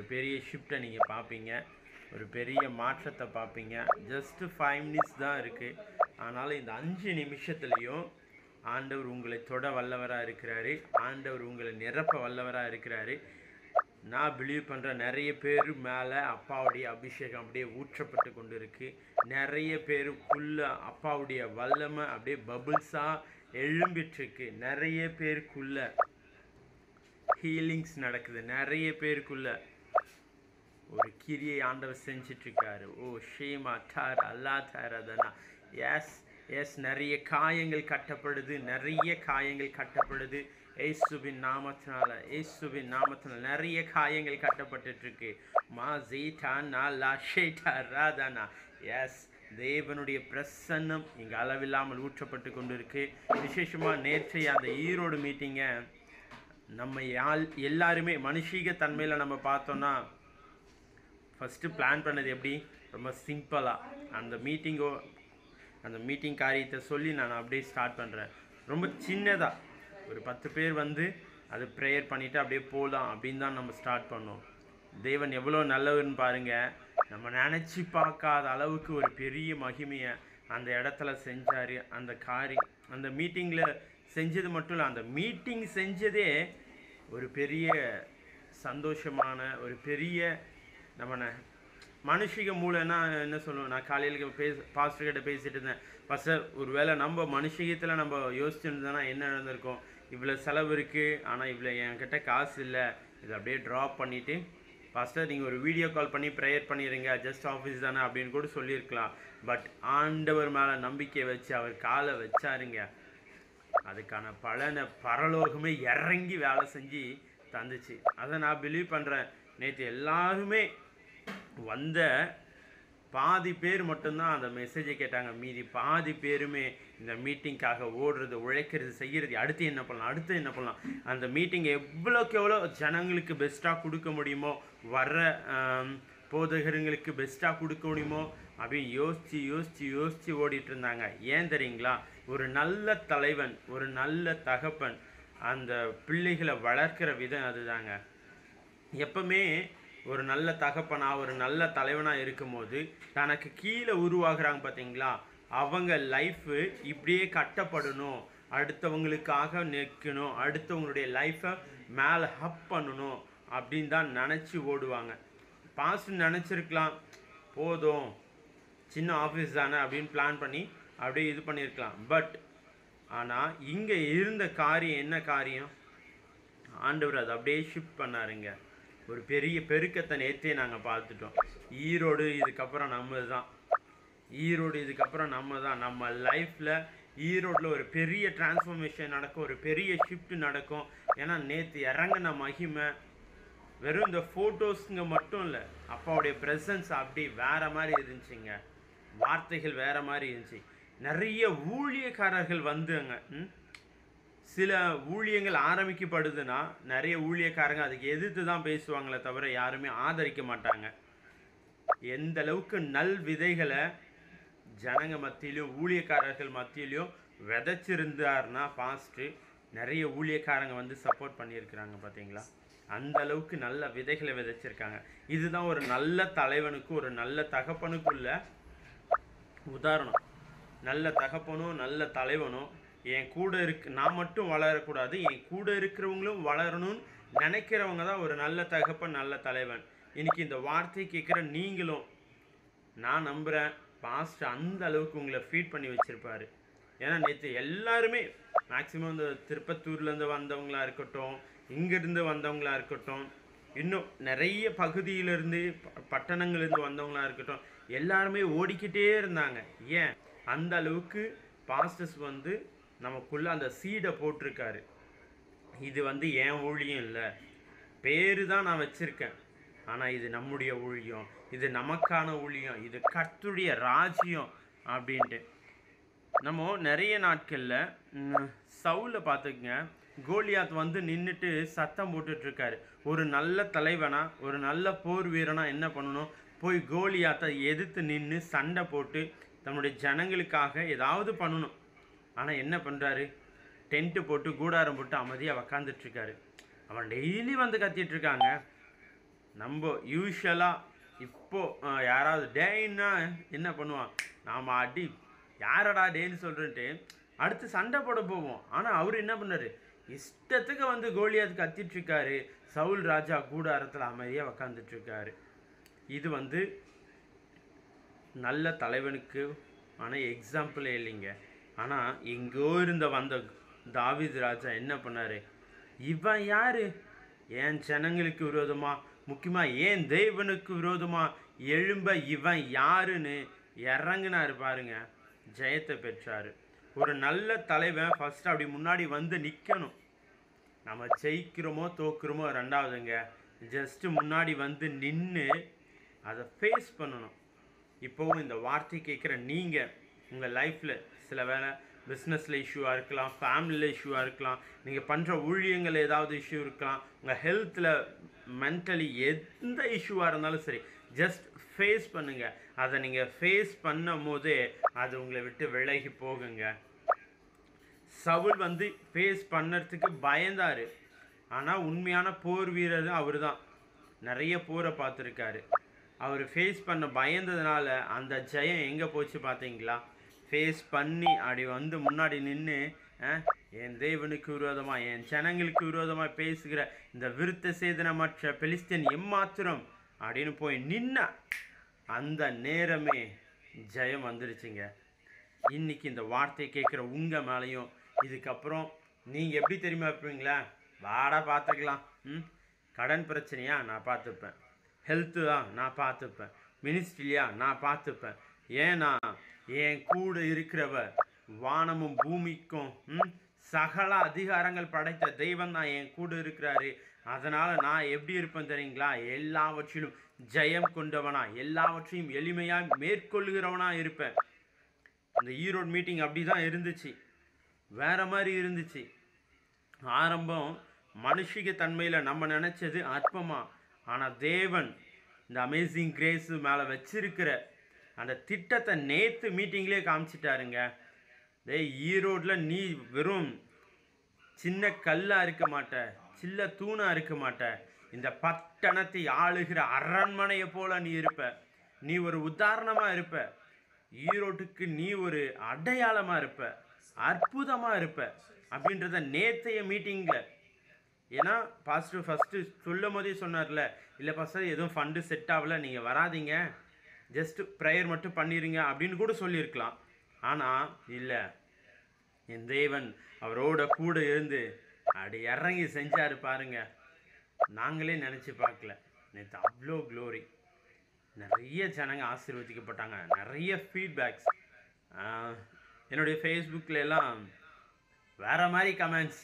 பெரிய ஷிஃப்ட்டை நீங்கள் பார்ப்பீங்க ஒரு பெரிய மாற்றத்தை பார்ப்பீங்க ஜஸ்ட்டு ஃபைவ் மினிட்ஸ் தான் இருக்குது ஆனாலும் இந்த அஞ்சு நிமிஷத்துலேயும் ஆண்டவர் உங்களை தொட வல்லவராக இருக்கிறாரு ஆண்டவர் உங்களை நிரப்ப வல்லவராக இருக்கிறாரு நான் பிலீவ் பண்ணுற நிறைய பேர் மேலே அப்பாவுடைய அபிஷேகம் அப்படியே ஊற்றப்பட்டு கொண்டு இருக்கு நிறைய பேருக்குள்ள அப்பாவுடைய வல்லமை அப்படியே பபுள்ஸாக எழும்பிட்டுருக்கு நிறைய பேருக்குள்ள ஹீலிங்ஸ் நடக்குது நிறைய பேருக்குள்ள ஒரு கிரியை ஆண்டவர் செஞ்சுட்டு இருக்காரு ஓ ஷேமா டார் அல்லா தாரதனா எஸ் எஸ் நிறைய காயங்கள் கட்டப்படுது நிறைய காயங்கள் கட்டப்படுது ஏசுவின் நாமத்தினால ஏசுவின் நாமத்தினால நிறைய காயங்கள் கட்டப்பட்டுட்டு இருக்கு மா ஜீட்டா நா லா ஷேட்டா ராதானா எஸ் தேவனுடைய பிரசன்னம் இங்கே அளவில்லாமல் ஊற்றப்பட்டு கொண்டு இருக்கு விசேஷமாக நேற்றைய அந்த ஈரோடு மீட்டிங்கை நம்ம யால் எல்லாருமே மனுஷீக தன்மையில் நம்ம பார்த்தோன்னா ஃபஸ்ட்டு பிளான் பண்ணது எப்படி ரொம்ப சிம்பிளாக அந்த மீட்டிங்கோ அந்த மீட்டிங் காரியத்தை சொல்லி நான் அப்படியே ஸ்டார்ட் பண்ணுறேன் ரொம்ப சின்னதாக ஒரு பத்து பேர் வந்து அது ப்ரேயர் பண்ணிவிட்டு அப்படியே போகலாம் அப்படின்னு தான் நம்ம ஸ்டார்ட் பண்ணோம் தேவன் எவ்வளோ நல்லவர்னு பாருங்கள் நம்ம நினச்சி பார்க்காத அளவுக்கு ஒரு பெரிய மகிமையை அந்த இடத்துல செஞ்சார் அந்த காரி அந்த மீட்டிங்கில் செஞ்சது மட்டும் இல்லை அந்த மீட்டிங் செஞ்சதே ஒரு பெரிய சந்தோஷமான ஒரு பெரிய நம்ம ந- மனுஷிக மூளைன்னா என்ன சொல்லுவேன் நான் காலையில் பேச பாஸ்டர் கிட்ட பேசிட்டு இருந்தேன் பாஸ்டர் ஒருவேளை நம்ம மனுஷிகத்தில் நம்ம யோசிச்சுருந்தோன்னா என்ன நடந்திருக்கும் இவ்வளோ செலவு இருக்குது ஆனால் இவ்வளோ என்கிட்ட காசு இல்லை இதை அப்படியே ட்ராப் பண்ணிவிட்டு பாஸ்டர் நீங்கள் ஒரு வீடியோ கால் பண்ணி ப்ரேயர் பண்ணிடுங்க ஜஸ்ட் ஆஃபீஸ் தானே அப்படின்னு கூட சொல்லியிருக்கலாம் பட் ஆண்டவர் மேலே நம்பிக்கை வச்சு அவர் காலை வச்சாருங்க அதுக்கான பலனை பரலோகமே இறங்கி வேலை செஞ்சு தந்துச்சு அதை நான் பிலீவ் பண்ணுறேன் நேற்று எல்லாருமே வந்த பாதி பேர் மட்டும்தான் அந்த மெசேஜை கேட்டாங்க மீதி பாதி பேருமே இந்த மீட்டிங்காக ஓடுறது உழைக்கிறது செய்கிறது அடுத்து என்ன பண்ணலாம் அடுத்து என்ன பண்ணலாம் அந்த மீட்டிங்கை எவ்வளோக்கு எவ்வளோ ஜனங்களுக்கு பெஸ்ட்டாக கொடுக்க முடியுமோ வர்ற ஆம், போதகருங்களுக்கு பெஸ்ட்டாக கொடுக்க முடியுமோ அப்படின்னு யோசித்து யோசித்து யோசித்து ஓடிட்டு இருந்தாங்க ஏன் தெரியுங்களா ஒரு நல்ல தலைவன் ஒரு நல்ல தகப்பன் அந்த பிள்ளைகளை வளர்க்கிற விதம் அதுதாங்க எப்பவுமே ஒரு நல்ல தகப்பனா ஒரு நல்ல தலைவனா இருக்கும்போது தனக்கு கீழே உருவாகுறாங்க பார்த்தீங்களா அவங்க லைஃபு இப்படியே கட்டப்படணும் அடுத்தவங்களுக்காக நிற்கணும் அடுத்தவங்களுடைய லைஃப்பை மேலே ஹப் பண்ணணும் அப்படின்னு தான் நினச்சி ஓடுவாங்க பாஸ்ட் நினச்சிருக்கலாம் போதும் சின்ன ஆஃபீஸ் தானே அப்படின்னு பிளான் பண்ணி அப்படியே இது பண்ணியிருக்கலாம் பட் ஆனால் இங்கே இருந்த காரியம் என்ன காரியம் ஆண்டவர் அதை அப்படியே ஷிஃப்ட் பண்ணாருங்க ஒரு பெரிய பெருக்கத்தை நேற்றே நாங்கள் பார்த்துட்டோம் ஈரோடு இதுக்கப்புறம் நம்ம தான் ஈரோடு இதுக்கப்புறம் நம்ம தான் நம்ம லைஃப்பில் ஈரோட்டில் ஒரு பெரிய டிரான்ஸ்ஃபர்மேஷன் நடக்கும் ஒரு பெரிய ஷிஃப்ட் நடக்கும் ஏன்னா நேற்று இறங்கின மகிமை வெறும் இந்த ஃபோட்டோஸுங்க மட்டும் இல்லை அப்பாவுடைய ப்ரெசன்ஸ் அப்படி வேற மாதிரி இருந்துச்சுங்க வார்த்தைகள் வேற மாதிரி இருந்துச்சு நிறைய ஊழியக்காரர்கள் வந்துங்க ம்? சில ஊழியங்கள் ஆரம்பிக்கப்படுதுன்னா நிறைய ஊழியக்காரங்க அதுக்கு எதிர்த்து தான் பேசுவாங்களே தவிர யாருமே ஆதரிக்க மாட்டாங்க எந்த அளவுக்கு நல் விதைகளை ஜனங்க மத்தியிலையும் ஊழியக்காரர்கள் மத்தியிலையும் விதைச்சிருந்தாருன்னா பாஸ்ட்டு நிறைய ஊழியக்காரங்க வந்து சப்போர்ட் பண்ணியிருக்கிறாங்க பார்த்தீங்களா அந்த அளவுக்கு நல்ல விதைகளை விதைச்சிருக்காங்க இதுதான் ஒரு நல்ல தலைவனுக்கு ஒரு நல்ல தகப்பனுக்குள்ள உதாரணம் நல்ல தகப்பனும் நல்ல தலைவனும் என் கூட இருக்கு நான் மட்டும் வளரக்கூடாது என் கூட இருக்கிறவங்களும் வளரணும்னு நினைக்கிறவங்க தான் ஒரு நல்ல தகப்பன் நல்ல தலைவன் இன்னைக்கு இந்த வார்த்தை கேட்குற நீங்களும் நான் நம்புகிறேன் பாஸ்ட் அந்த அளவுக்கு உங்களை ஃபீட் பண்ணி வச்சிருப்பாரு ஏன்னா நேற்று எல்லாருமே மேக்ஸிமம் இந்த திருப்பத்தூர்லேருந்து வந்தவங்களா இருக்கட்டும் இங்கேருந்து வந்தவங்களா இருக்கட்டும் இன்னும் நிறைய பகுதியிலேருந்து பட்டணங்கள்லேருந்து வந்தவங்களா இருக்கட்டும் எல்லாருமே ஓடிக்கிட்டே இருந்தாங்க ஏன் அந்த அளவுக்கு பாஸ்டர்ஸ் வந்து நமக்குள்ள அந்த சீடை போட்டிருக்காரு இது வந்து என் ஊழியம் இல்லை பேரு தான் நான் வச்சிருக்கேன் ஆனால் இது நம்முடைய ஊழியம் இது நமக்கான ஊழியம் இது கர்த்தருடைய ராஜ்யம் அப்படின்ட்டு நம்ம நிறைய நாட்களில் சவுல பார்த்துக்குங்க கோலியாத் வந்து நின்றுட்டு சத்தம் போட்டுட்டு இருக்காரு ஒரு நல்ல தலைவனா ஒரு நல்ல போர் வீரனா என்ன பண்ணணும் போய் கோலியாத்தை எதிர்த்து நின்று சண்டை போட்டு தன்னுடைய ஜனங்களுக்காக ஏதாவது பண்ணணும் ஆனால் என்ன பண்ணுறாரு டென்ட்டு போட்டு கூடாரம் போட்டு அமைதியாக உக்காந்துட்டு இருக்காரு அவன் டெய்லி வந்து கத்திட்டு இருக்காங்க நம்ம யூஸ்வலாக இப்போ அஹ், யாராவது டேன்னா என்ன பண்ணுவான் நாம் அடி யாரடா டேன்னு சொல்கிறேன்ட்டு அடுத்து சண்டை போட போவோம் ஆனால் அவர் என்ன பண்ணாரு இஷ்டத்துக்கு வந்து கோலியாத் கத்திட்டு இருக்காரு சவுல் ராஜா கூடாரத்தில் அமைதியாக உக்காந்துட்டு இருக்காரு இது வந்து நல்ல தலைவனுக்கு ஆனால் எக்ஸாம்பிளே இல்லைங்க ஆனால் எங்கோ இருந்த வந்த தாவீது ராஜா என்ன பண்ணாரு இவன் யாரு என் ஜனங்களுக்கு விரோதமா முக்கியமா ஏன் தேவனுக்கு விரோதமா எழும்ப இவன் யாருன்னு இறங்குனாரு பாருங்க ஜெயத்தை பெற்றாரு ஒரு நல்ல தலைவன் ஃபர்ஸ்ட் அப்படி முன்னாடி வந்து நிற்கணும் நம்ம ஜெயிக்கிறோமோ தோக்குறோமோ ரெண்டாவதுங்க ஜஸ்ட் முன்னாடி வந்து நின்று அதை ஃபேஸ் பண்ணணும் இப்போவும் இந்த வார்த்தை கேட்குற நீங்கள் உங்கள் லைஃப்பில் சில வேளை பிஸ்னஸில் இஷ்யூவாக இருக்கலாம் ஃபேமிலியில் இஷ்யூவாக இருக்கலாம் நீங்கள் பண்ணுற ஊழியங்கள் ஏதாவது இஷ்யூ இருக்கலாம் உங்கள் ஹெல்த்தில் மென்டலி எந்த இஷ்யூவாக இருந்தாலும் சரி ஜஸ்ட் ஃபேஸ் பண்ணுங்கள் அதை நீங்கள் ஃபேஸ் பண்ணும் போதே அது உங்களை விட்டு விலகி போகுங்க சவுல் வந்து ஃபேஸ் பண்ணறதுக்கு பயந்தாரு ஆனால் உண்மையான போர் வீரர் அவர் தான் நிறைய போரை பார்த்துருக்காரு அவர் ஃபேஸ் பண்ண பயந்ததுனால அந்த ஜெயம் எங்கே போச்சு பார்த்தீங்களா ஃபேஸ் பண்ணி அப்படி வந்து முன்னாடி நின்று என் தேவனுக்கு விரோதமாக என் ஜனங்களுக்கு விரோதமாக பேசுகிற இந்த விருத்த சேதனமற்ற பெலிஸ்தீன் எம்மாத்திரம் அப்படின்னு போய் நின்ன அந்த நேரமே ஜெயம் வந்துருச்சுங்க இன்னைக்கு இந்த வார்த்தையை கேட்குற உங்கள் மேலேயும் இதுக்கப்புறம் நீங்கள் எப்படி தெரியுமா இருப்பீங்களா வாடா பார்த்துக்கலாம் ம் கடன் பிரச்சனையா நான் பார்த்துப்பேன் ஹெல்த்து தான் நான் பார்த்துப்பேன் மினிஸ்ட்ரியா நான் பார்த்துப்பேன் ஏன்னா என் கூட இருக்கிறவர் வானமும் பூமிக்கும் ம் சகல அதிகாரங்கள் படைத்த தெய்வம் தான் என் கூட இருக்கிறாரு அதனால நான் எப்படி இருப்பேன் தெரியுங்களா எல்லாவற்றிலும் ஜெயம் கொண்டவனா எல்லாவற்றையும் எளிமையாக மேற்கொள்கிறவனா இருப்பேன் இந்த ஈரோடு மீட்டிங் அப்படி தான் இருந்துச்சு வேற மாதிரி இருந்துச்சு ஆரம்பம் மனுஷிக தன்மையில் நம்ம நினச்சது அற்பமா ஆனால் தேவன் இந்த அமேசிங் கிரேஸ் மேலே வச்சிருக்கிற அந்த திட்டத்தை நேற்று மீட்டிங்லேயே காமிச்சிட்டாருங்க டேய் ஈரோட்டில் நீ வெறும் சின்ன கல்லாக இருக்க மாட்ட சின்ன தூணாக இருக்க மாட்ட இந்த பட்டணத்தை ஆளுகிற அரண்மனையை போல நீ இருப்ப நீ ஒரு உதாரணமாக இருப்ப ஈரோட்டுக்கு நீ ஒரு அடையாளமாக இருப்ப அற்புதமாக இருப்ப அப்படின்றத நேத்தைய மீட்டிங்கில் ஏன்னா பாஸ்டர் ஃபஸ்ட்டு சொல்லும் போதே சொன்னார்ல இல்லை பாஸ்டர் எதுவும் ஃபண்டு செட் ஆகல நீங்கள் வராதீங்க ஜஸ்ட் ப்ரேயர் மட்டும் பண்ணிடுங்க அப்படின்னு கூட சொல்லியிருக்கலாம் ஆனால் இல்லை என் தேவன் அவரோட கூட இருந்து அப்படி இறங்கி செஞ்சாரு பாருங்க நாங்களே நினச்சி பார்க்கல நேற்று அவ்வளோ க்ளோரி நிறைய ஜனங்க ஆசீர்வதிக்கப்பட்டாங்க நிறைய ஃபீட்பேக்ஸ் என்னுடைய ஃபேஸ்புக்கில் எல்லாம் வேற மாதிரி கமெண்ட்ஸ்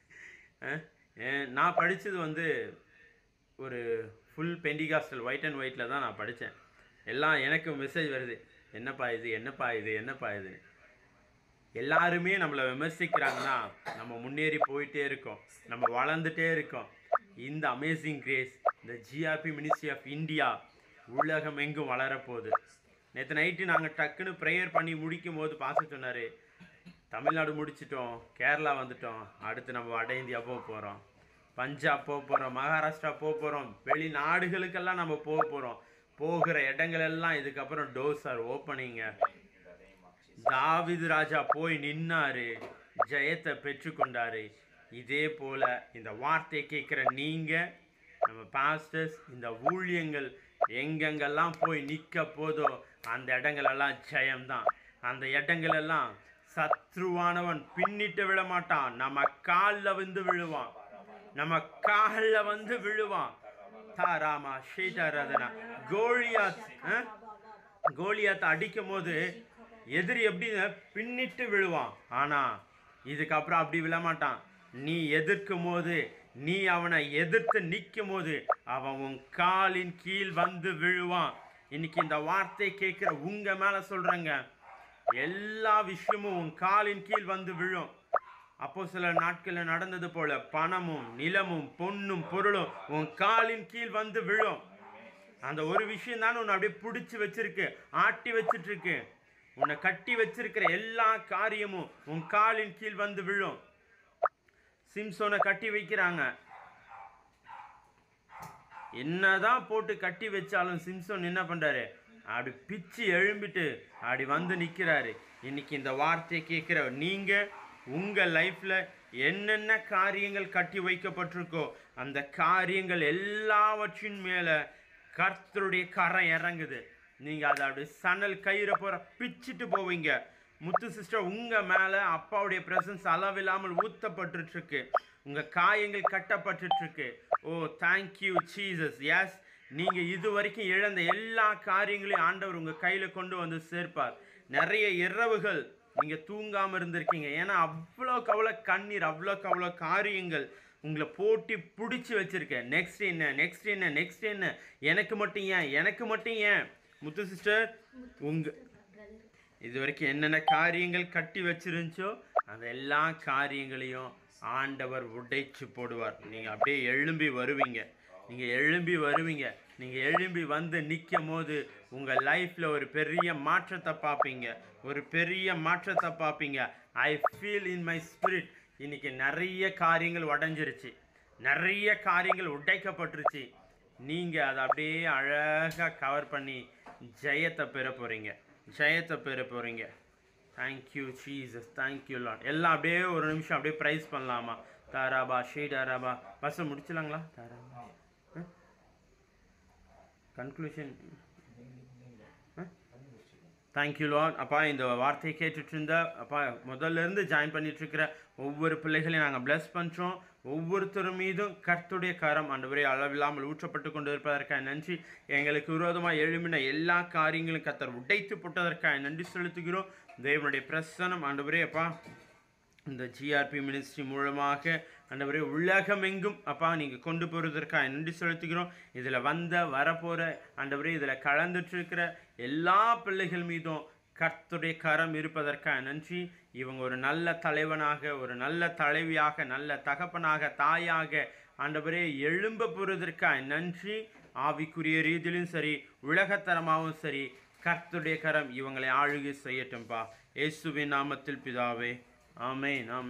நான் படித்தது வந்து ஒரு ஃபுல் பெண்டிகாஸ்டல் ஒயிட் அண்ட் ஒயிட்டில் தான் நான் படித்தேன் எல்லாம் எனக்கு மெசேஜ் வருது என்னப்பா இது என்னப்பா இது என்னப்பா இது எல்லாருமே நம்மளை விமர்சிக்கிறாங்கன்னா நம்ம முன்னேறி போயிட்டே இருக்கோம் நம்ம வளர்ந்துட்டே இருக்கோம் இந்த அமேசிங் கிரேஸ் இந்த ஜிஆர்பி மினிஸ்ட்ரி ஆஃப் இந்தியா உலகம் எங்கும் வளரப்போகுது நேற்று நைட்டு நாங்கள் டக்குன்னு ப்ரேயர் பண்ணி முடிக்கும் போது பாச சொன்னார் தமிழ்நாடு முடிச்சிட்டோம் கேரளா வந்துட்டோம் அடுத்து நம்ம வட இந்தியா போக போகிறோம் பஞ்சாப் போக போகிறோம் மகாராஷ்டிரா போக போகிறோம் வெளிநாடுகளுக்கெல்லாம் நம்ம போக போகிறோம் போகிற இடங்கள் எல்லாம் இதுக்கப்புறம் டோர்ஸ் ஆர் ஓப்பனிங்க தாவிது ராஜா போய் நின்னாரு ஜெயத்தை பெற்றுக்கொண்டாரு இதே போல இந்த வார்த்தையை கேட்குற நீங்க நம்ம பாஸ்டர்ஸ் இந்த ஊழியங்கள் எங்கெங்கெல்லாம் போய் நிற்க போதோ அந்த இடங்களெல்லாம் ஜெயம்தான் அந்த இடங்களெல்லாம் சத்ருவானவன் பின்னிட்டு விழ மாட்டான் நம்ம காலில் வந்து விழுவான் நம்ம காலில் வந்து விழுவான் தாராமா ஷீட்டாராதனா கோலியாத் ஆ? கோலியாத்தை அடிக்கும் போது எதிரி எப்படி பின்னிட்டு விழுவான் ஆனா இதுக்கப்புறம் அப்படி விழமாட்டான் நீ எதிர்க்கும் போது நீ அவனை எதிர்த்து நிற்கும் போது அவன் உன் காலின் கீழ் வந்து விழுவான் இன்னைக்கு இந்த வார்த்தை கேட்குற உங்க மேல சொல்றேங்க எல்லா விஷயமும் உன் காலின் கீழ் வந்து விழும் அப்போ சில நாட்களில் நடந்தது போல பணமும் நிலமும் பொன்னும் பொருளும் உன் காலின் கீழ் வந்து விழும் அந்த ஒரு விஷயம் தான் உன்னை அப்படியே பிடிச்சி வச்சிருக்கு ஆட்டி வச்சிட்டு இருக்கு உன்னை கட்டி வச்சிருக்கிற எல்லா காரியமும் உன் காலின் கீழ் வந்து விழும் சிம்சோனை கட்டி வைக்கிறாங்க என்னதான் போட்டு கட்டி வச்சாலும் சிம்சோன் என்ன பண்றாரு அப்படி பிச்சு எழும்பிட்டு அப்படி வந்து நிக்கிறாரு இன்னைக்கு இந்த வார்த்தையை கேட்கிற நீங்க உங்க லைஃப்ல என்னென்ன காரியங்கள் கட்டி வைக்கப்பட்டிருக்கோ அந்த காரியங்கள் எல்லாவற்றின் மேல கர்த்தருடைய கரம் இறங்குது நீங்க அதை அப்படி சணல் கயிறை போற பிச்சிட்டு போவீங்க முத்து சிஸ்டர் உங்க மேல அப்பாவுடைய பிரசன்ஸ் அளவில்லாமல் ஊத்தப்பட்டுட்டு இருக்கு உங்க காயங்கள் கட்டப்பட்டுட்டு இருக்கு ஓ தேங்க்யூ ஜீசஸ் எஸ் நீங்க இது வரைக்கும் இழந்த எல்லா காரியங்களையும் ஆண்டவர் உங்க கையில கொண்டு வந்து சேர்ப்பார் நிறைய இரவுகள் நீங்க தூங்காம இருந்திருக்கீங்க ஏன்னா அவ்வளோக்கு அவ்வளோ கண்ணீர் அவ்வளோக்கு அவ்வளோ காரியங்கள் உங்களை போட்டி பிடிச்சி வச்சிருக்கேன் நெக்ஸ்ட் என்ன நெக்ஸ்ட் என்ன நெக்ஸ்ட் என்ன எனக்கு மட்டும் ஏன் எனக்கு மட்டும் ஏன் முத்து சிஸ்டர் உங்க இது வரைக்கும் என்னென்ன காரியங்கள் கட்டி வச்சிருந்துச்சோ அந்த எல்லா காரியங்களையும் ஆண்டவர் உடைச்சு போடுவார் நீங்கள் அப்படியே எழும்பி வருவீங்க நீங்கள் எழும்பி வருவீங்க நீங்கள் எழும்பி வந்து நிற்கும் போது உங்கள் லைஃப்பில் ஒரு பெரிய மாற்றத்தை பார்ப்பீங்க ஒரு பெரிய மாற்றத்தை பார்ப்பீங்க I feel in my spirit இன்னைக்கு நிறைய காரியங்கள் உடஞ்சிருச்சு நிறைய காரியங்கள் உடைக்கப்பட்டுருச்சு நீங்கள் அதை அப்படியே அழகாக கவர் பண்ணி ஜெயத்தை பெற போகிறீங்க ஜெயத்தை பெற போகிறீங்க தேங்க்யூ ஜீசஸ் தேங்க்யூ லாட் எல்லாம் அப்படியே ஒரு நிமிஷம் அப்படியே ப்ரைஸ் பண்ணலாமா தாராபா ஷீடாராபா பஸ்ஸை முடிச்சலாங்களா தாராபா கன்க்ளூஷன் தேங்க்யூ லாட் அப்பா இந்த வார்த்தையை கேட்டுட்டு இருந்த அப்பா முதல்ல இருந்து ஜாயின் பண்ணிட்டு இருக்கிற ஒவ்வொரு பிள்ளைகளையும் நாங்கள் bless பண்ணுறோம் ஒவ்வொருத்தர் மீதும் கர்த்துடைய கரம் ஆண்டவரே அளவில்லாமல் ஊற்றப்பட்டு கொண்டு இருப்பதற்காக நன்றி எங்களுக்கு விரோதமாக எழுமின எல்லா காரியங்களும் கர்த்தர் உடைத்து போட்டதற்காக நன்றி செலுத்துகிறோம் தேவனுடைய பிரசனம் ஆண்டவரே அப்பா இந்த ஜிஆர்பி மினிஸ்ட்ரி மூலமாக ஆண்டவரே உலகமெங்கும் அப்பா நீங்கள் கொண்டு போகிறதற்காக நன்றி செலுத்துகிறோம் இதில் வந்த வரப்போகிற ஆண்டவரே இதில் கலந்துட்டு இருக்கிற எல்லா பிள்ளைகள் மீதும் கர்த்தருடைய கரம் இருப்பதற்காக நன்றி இவங்க ஒரு நல்ல தலைவனாக ஒரு நல்ல தலைவியாக நல்ல தகப்பனாக தாயாக ஆண்டவரே எழும்ப போகிறதற்காக நன்றி ஆவிக்குரிய ரீதியிலும் சரி உலகத்தரமாகவும் சரி கர்த்தருடைய கரம் இவங்களை ஆளுகை செய்யட்டும்பா இயேசுவின் நாமத்தில் பிதாவே ஆமென் ஆமென்